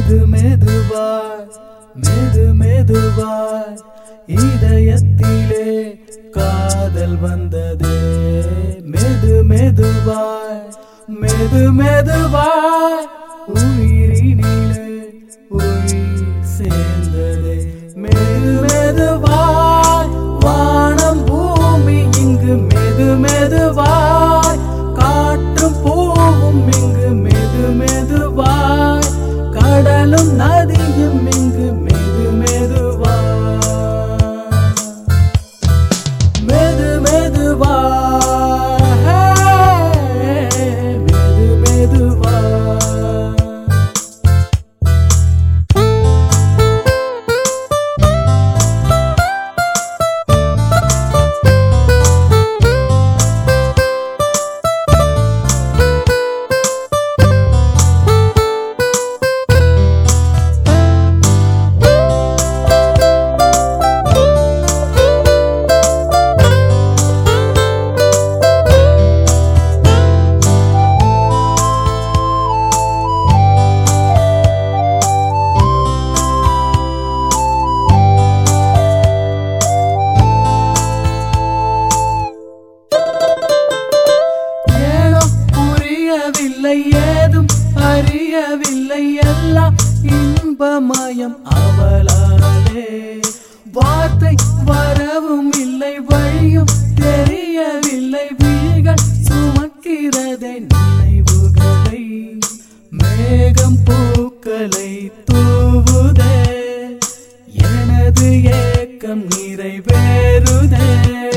மெது மெதுவாய் மெது மெதுவாய் இதயத்திலே காதல் வந்ததே மெது மெதுவாய் மெது மெதுவாய் உயிரினிலே உயிர் சேர்ந்ததே மெது மெதுவாய் வானம் பூமி இங்கு மெது மெதுவாய் காற்றும் பூவும் இங்கு மெது மெதுவாய் கடலும் நதியும் இங்கு மெது மெதுவாய் மெது மெதுவாய் மெது மெதுவாய் ஏனோ புரியவில்லை ஏதும் அறியவில்லை எல்லாம் இன்பமயம் அவளாலே வார்த்தை வரவும் இல்லை வழியும் தெரியவில்லை விழிகள் சுமக்கிறதை நினைவுகளை மேகம் பூக்களை தூவுதே எனது ஏக்கம் நிறைவேறுதே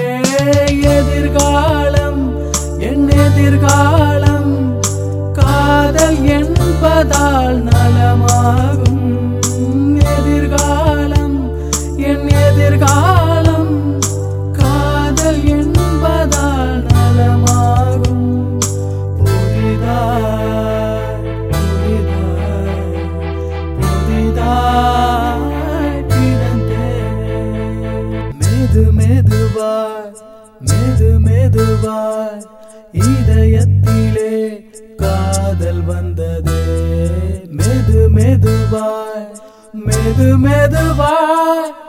எதிர்காலம் என் எதிர்காலம் காதல் என்பதால் நலமாகும் எதிர்காலம் என் எதிர்காலம் காதல் என்பதால் நலமாகும் புதிதாய் புதிதாய் புதிதாய் பிறந்தேன். மெது மெதுவாய் மெது மெதுவாய் இதயத்திலே காதல் வந்ததே மெது மெதுவாய் மெது மெதுவாய்